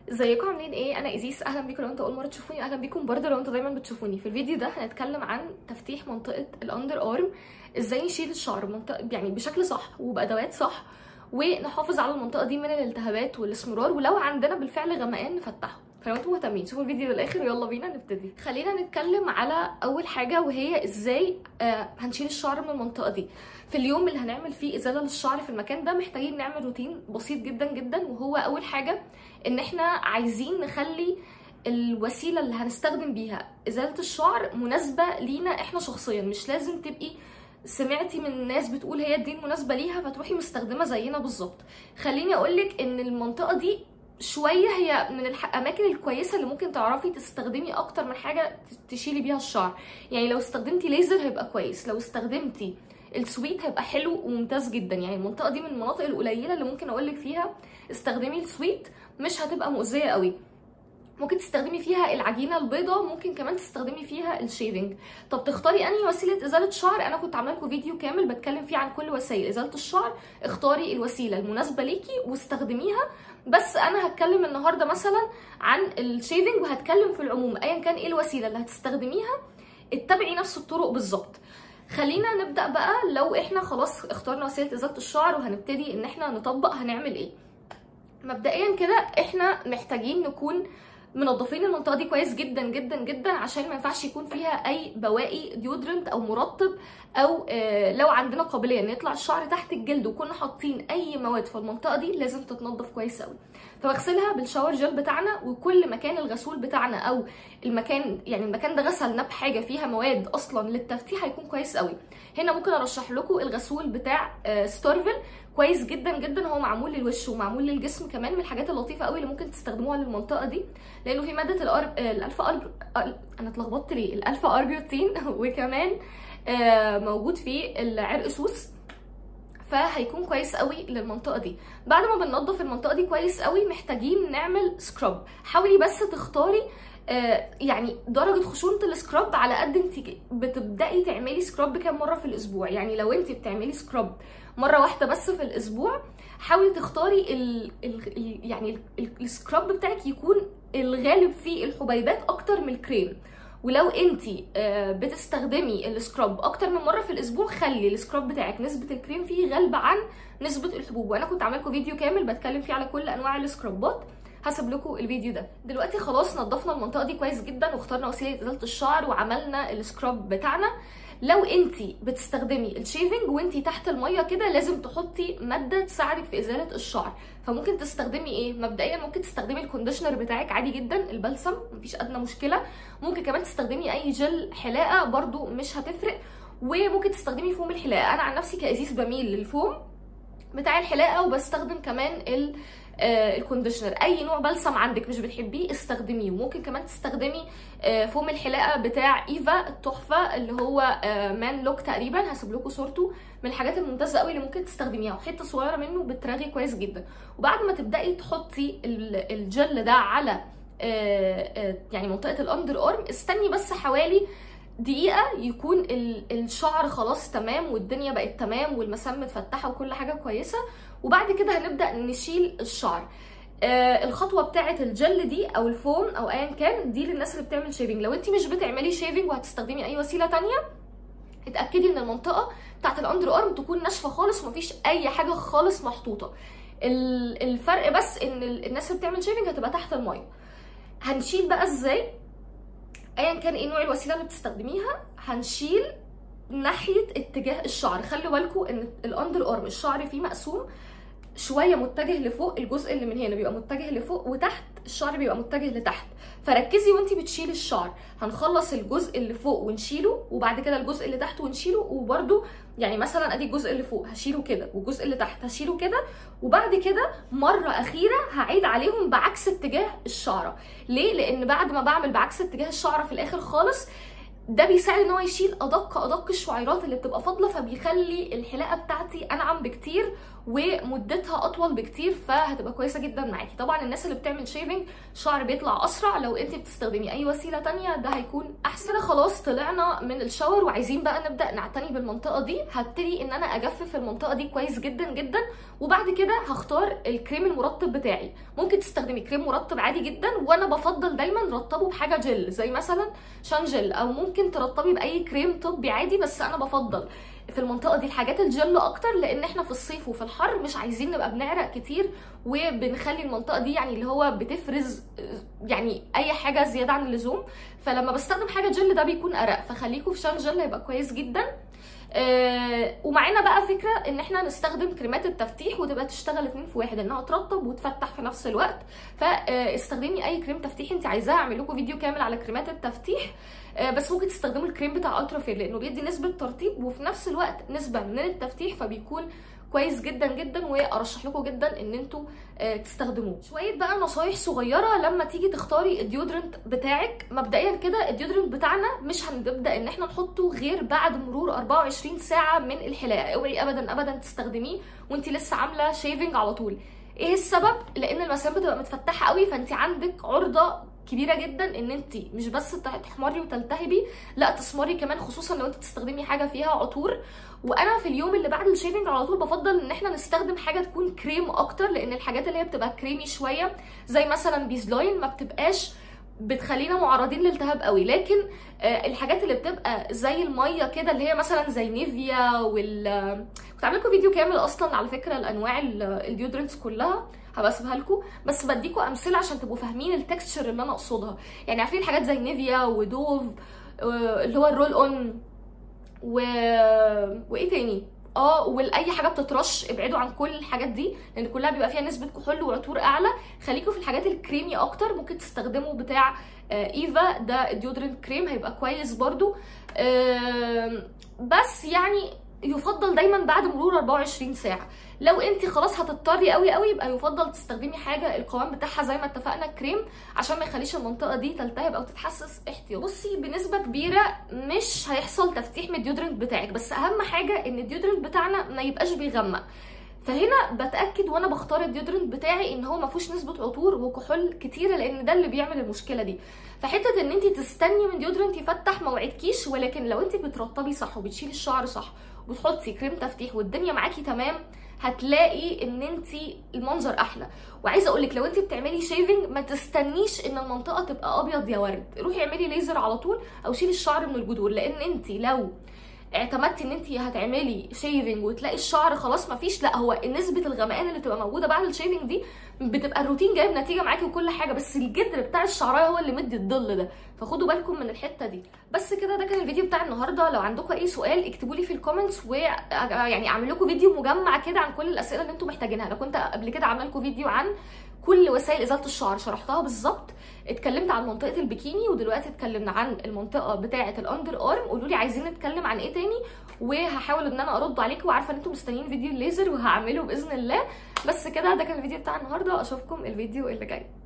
ازيكم عاملين ايه انا ايزيس اهلا بيكم لو انتوا اول مره تشوفوني اهلا بيكم برضه لو انتوا دايما بتشوفوني في الفيديو ده هنتكلم عن تفتيح منطقه الاندر ارم ازاي نشيل الشعر منطقه يعني بشكل صح وبادوات صح ونحافظ على المنطقه دي من الالتهابات والاسمرار ولو عندنا بالفعل غمقان نفتحه فلو انتوا مهتمين شوفوا الفيديو للاخر ويلا بينا نبتدي خلينا نتكلم على اول حاجه وهي ازاي آه هنشيل الشعر من المنطقه دي في اليوم اللي هنعمل فيه ازاله للشعر في المكان ده محتاجين نعمل روتين بسيط جدا جدا وهو اول حاجه ان احنا عايزين نخلي الوسيله اللي هنستخدم بيها ازاله الشعر مناسبه لينا احنا شخصيا مش لازم تبقي سمعتي من ناس بتقول هي دي المناسبه ليها فتروحي مستخدمه زينا بالظبط خليني اقولك ان المنطقه دي شويه هي من الاماكن الكويسه اللي ممكن تعرفي تستخدمي اكتر من حاجه تشيلي بيها الشعر يعني لو استخدمتي ليزر هيبقى كويس لو استخدمتي السويت هيبقى حلو وممتاز جدا يعني المنطقه دي من المناطق القليله اللي ممكن اقول لك فيها استخدمي السويت مش هتبقى مؤذيه قوي ممكن تستخدمي فيها العجينه البيضاء ممكن كمان تستخدمي فيها الشيفنج طب تختاري انهي وسيله ازاله شعر انا كنت عامله لكم فيديو كامل بتكلم فيه عن كل وسائل ازاله الشعر اختاري الوسيله المناسبه ليكي واستخدميها بس انا هتكلم النهارده مثلا عن الشيفنج وهتكلم في العموم ايا كان ايه الوسيله اللي هتستخدميها اتبعي نفس الطرق بالظبط خلينا نبدا بقى لو احنا خلاص اخترنا وسيله ازاله الشعر وهنبتدي ان احنا نطبق هنعمل ايه مبدئيا كده احنا محتاجين نكون منظفين المنطقه دي كويس جدا جدا جدا عشان ما ينفعش يكون فيها اي بواقي ديودرنت او مرطب او آه لو عندنا قابليه ان يطلع الشعر تحت الجلد وكنا حاطين اي مواد في المنطقه دي لازم تتنضف كويس قوي فبغسلها بالشاور جel بتاعنا وكل مكان الغسول بتاعنا او المكان يعني المكان ده غسلنا بحاجه فيها مواد اصلا للتفتيح هيكون كويس قوي هنا ممكن ارشح لكم الغسول بتاع آه ستورفل كويس جدا جدا هو معمول للوش ومعمول للجسم كمان من الحاجات اللطيفه قوي اللي ممكن تستخدموها للمنطقه دي لانه في ماده الأرب... الالفا أرب... انا اتلخبطت ليه الالفا اربيوتين وكمان موجود فيه العرق سوس فهيكون كويس قوي للمنطقه دي بعد ما بننضف المنطقه دي كويس قوي محتاجين نعمل سكراب حاولي بس تختاري آه يعني درجه خشونه السكراب على قد انت بتبداي تعملي سكراب كام مره في الاسبوع يعني لو انت بتعملي سكراب مره واحده بس في الاسبوع حاولي تختاري ال ال ال يعني ال السكراب بتاعك يكون الغالب فيه الحبيبات اكتر من الكريم ولو انت بتستخدمي السكراب اكتر من مره في الاسبوع خلي السكراب بتاعك نسبه الكريم فيه غالبه عن نسبه الحبوب وانا كنت عامله لكم فيديو كامل بتكلم فيه على كل انواع السكرابات هسيب لكم الفيديو ده دلوقتي خلاص نظفنا المنطقه دي كويس جدا واخترنا وسيله ازاله الشعر وعملنا السكراب بتاعنا لو انت بتستخدمي الشيفنج وانت تحت الميه كده لازم تحطي ماده تساعدك في ازاله الشعر فممكن تستخدمي ايه مبدئيا ممكن تستخدمي الكونديشنر بتاعك عادي جدا البلسم مفيش ادنى مشكله ممكن كمان تستخدمي اي جل حلاقه برده مش هتفرق وممكن تستخدمي فوم الحلاقه انا عن نفسي كازيز بميل للفوم بتاع الحلاقه وبستخدم كمان ال آه الكونديشنر اي نوع بلسم عندك مش بتحبيه استخدميه وممكن كمان تستخدمي آه فوم الحلاقه بتاع ايفا التحفه اللي هو آه مان لوك تقريبا هسيب لكم صورته من الحاجات الممتازه قوي اللي ممكن تستخدميها وحته صغيره منه بترغي كويس جدا وبعد ما تبداي تحطي الجل ده على يعني منطقه الاندر ارم استني بس حوالي دقيقة يكون الشعر خلاص تمام والدنيا بقت تمام والمسام متفتحة وكل حاجة كويسة وبعد كده هنبدأ نشيل الشعر آه الخطوه بتاعه الجل دي او الفوم او ايا كان دي للناس اللي بتعمل شيفنج لو انت مش بتعملي شيفنج وهتستخدمي اي وسيله تانية اتاكدي ان المنطقه بتاعه الاندر ارم تكون ناشفه خالص ومفيش اي حاجه خالص محطوطه الفرق بس ان الناس اللي بتعمل شيفنج هتبقى تحت الميه هنشيل بقى ازاي ايا كان ايه نوع الوسيله اللي بتستخدميها هنشيل ناحيه اتجاه الشعر خلوا بالكم ان الاندر ارم الشعر فيه مقسوم شويه متجه لفوق الجزء اللي من هنا بيبقى متجه لفوق وتحت الشعر بيبقى متجه لتحت فركزي وانتي بتشيلي الشعر هنخلص الجزء اللي فوق ونشيله وبعد كده الجزء اللي تحت ونشيله وبرده يعني مثلا ادي الجزء اللي فوق هشيله كده والجزء اللي تحت هشيله كده وبعد كده مره اخيره هعيد عليهم بعكس اتجاه الشعره ليه لان بعد ما بعمل بعكس اتجاه الشعره في الاخر خالص ده بيساعد ان هو يشيل ادق ادق الشعيرات اللي بتبقى فاضله فبيخلي الحلاقه بتاعتي انعم بكتير ومدتها اطول بكتير فهتبقى كويسه جدا معاكي طبعا الناس اللي بتعمل شيفنج شعر بيطلع اسرع لو انت بتستخدمي اي وسيله تانية ده هيكون احسن كده خلاص طلعنا من الشاور وعايزين بقى نبدا نعتني بالمنطقه دي هبتدي ان انا اجفف المنطقه دي كويس جدا جدا وبعد كده هختار الكريم المرطب بتاعي ممكن تستخدمي كريم مرطب عادي جدا وانا بفضل دايما رطبه بحاجه جل زي مثلا شانجل او ممكن ترطبي باي كريم طبي عادي بس انا بفضل في المنطقه دي الحاجات الجل اكتر لان احنا في الصيف وفي الحر مش عايزين نبقى بنعرق كتير وبنخلي المنطقه دي يعني اللي هو بتفرز يعني اي حاجه زياده عن اللزوم فلما بستخدم حاجه جل ده بيكون ارق فخليكم في شان جل هيبقى كويس جدا آه ومعانا بقى فكره ان احنا نستخدم كريمات التفتيح وتبقى تشتغل اتنين في واحد انها ترطب وتفتح في نفس الوقت فاستخدمي اي كريم تفتيح انت عايزاه اعمل لكم فيديو كامل على كريمات التفتيح آه بس ممكن تستخدموا الكريم بتاع الترا فير لانه بيدي نسبه ترطيب وفي نفس الوقت نسبه من التفتيح فبيكون كويس جدا جدا وارشح لكم جدا ان انتوا آه تستخدموه شويه بقى نصايح صغيره لما تيجي تختاري الديودرنت بتاعك مبدئيا كده الديودرنت بتاعنا مش هنبدا ان احنا نحطه غير بعد مرور 24 ساعه من الحلاقه اوعي ابدا ابدا تستخدميه وانت لسه عامله شيفنج على طول ايه السبب لان المسام بتبقى متفتحه قوي فانت عندك عرضه كبيره جدا ان انت مش بس تحمري وتلتهبي لا تسمري كمان خصوصا لو انت بتستخدمي حاجه فيها عطور وانا في اليوم اللي بعد الشيفنج على طول بفضل ان احنا نستخدم حاجه تكون كريم اكتر لان الحاجات اللي هي بتبقى كريمي شويه زي مثلا بيزلاين ما بتبقاش بتخلينا معرضين للالتهاب قوي لكن آه الحاجات اللي بتبقى زي الميه كده اللي هي مثلا زي نيفيا وال كنت عامله لكم فيديو كامل اصلا على فكره الانواع الديودرنتس كلها هبقى اسيبها لكم بس بديكم امثله عشان تبقوا فاهمين التكستشر اللي انا اقصدها يعني عارفين حاجات زي نيفيا ودوف آه اللي هو الرول اون و... وايه تاني اه واي حاجه بتترش ابعدوا عن كل الحاجات دي لان كلها بيبقى فيها نسبه كحول وعطور اعلى خليكم في الحاجات الكريمي اكتر ممكن تستخدموا بتاع آه ايفا ده الديودرنت كريم هيبقى كويس برضو آه بس يعني يفضل دايما بعد مرور 24 ساعه لو انت خلاص هتضطري قوي قوي يبقى يفضل تستخدمي حاجه القوام بتاعها زي ما اتفقنا كريم عشان ما يخليش المنطقه دي تلتهب او تتحسس احتياط بصي بنسبه كبيره مش هيحصل تفتيح من الديودرنت بتاعك بس اهم حاجه ان الديودرنت بتاعنا ما يبقاش بيغمق فهنا بتاكد وانا بختار الديودرنت بتاعي ان هو ما فيهوش نسبه عطور وكحول كتيره لان ده اللي بيعمل المشكله دي فحته ان انت تستني من ديودرنت يفتح ما وعدكيش ولكن لو انت بترطبي صح وبتشيلي الشعر صح وبتحطي كريم تفتيح والدنيا معاكي تمام هتلاقي ان انت المنظر احلى وعايزه اقول لك لو انت بتعملي شيفنج ما تستنيش ان المنطقه تبقى ابيض يا ورد روحي اعملي ليزر على طول او شيلي الشعر من الجذور لان انت لو اعتمدتي ان انت هتعملي شيفنج وتلاقي الشعر خلاص مفيش لا هو نسبه الغمقان اللي بتبقى موجوده بعد الشيفنج دي بتبقى الروتين جايب نتيجه معاكي وكل حاجه بس الجدر بتاع الشعرايه هو اللي مدي الظل ده فخدوا بالكم من الحته دي بس كده ده كان الفيديو بتاع النهارده لو عندكم اي سؤال اكتبوا لي في الكومنتس و يعني اعمل لكم فيديو مجمع كده عن كل الاسئله اللي انتم محتاجينها انا كنت قبل كده عامله لكم فيديو عن كل وسائل ازاله الشعر شرحتها بالظبط اتكلمت عن منطقه البيكيني ودلوقتي اتكلمنا عن المنطقه بتاعه الاندر ارم قولوا لي عايزين نتكلم عن ايه تاني وهحاول ان انا ارد عليكم وعارفه ان انتم مستنيين فيديو الليزر وهعمله باذن الله بس كده ده كان الفيديو بتاع النهارده اشوفكم الفيديو اللي جاي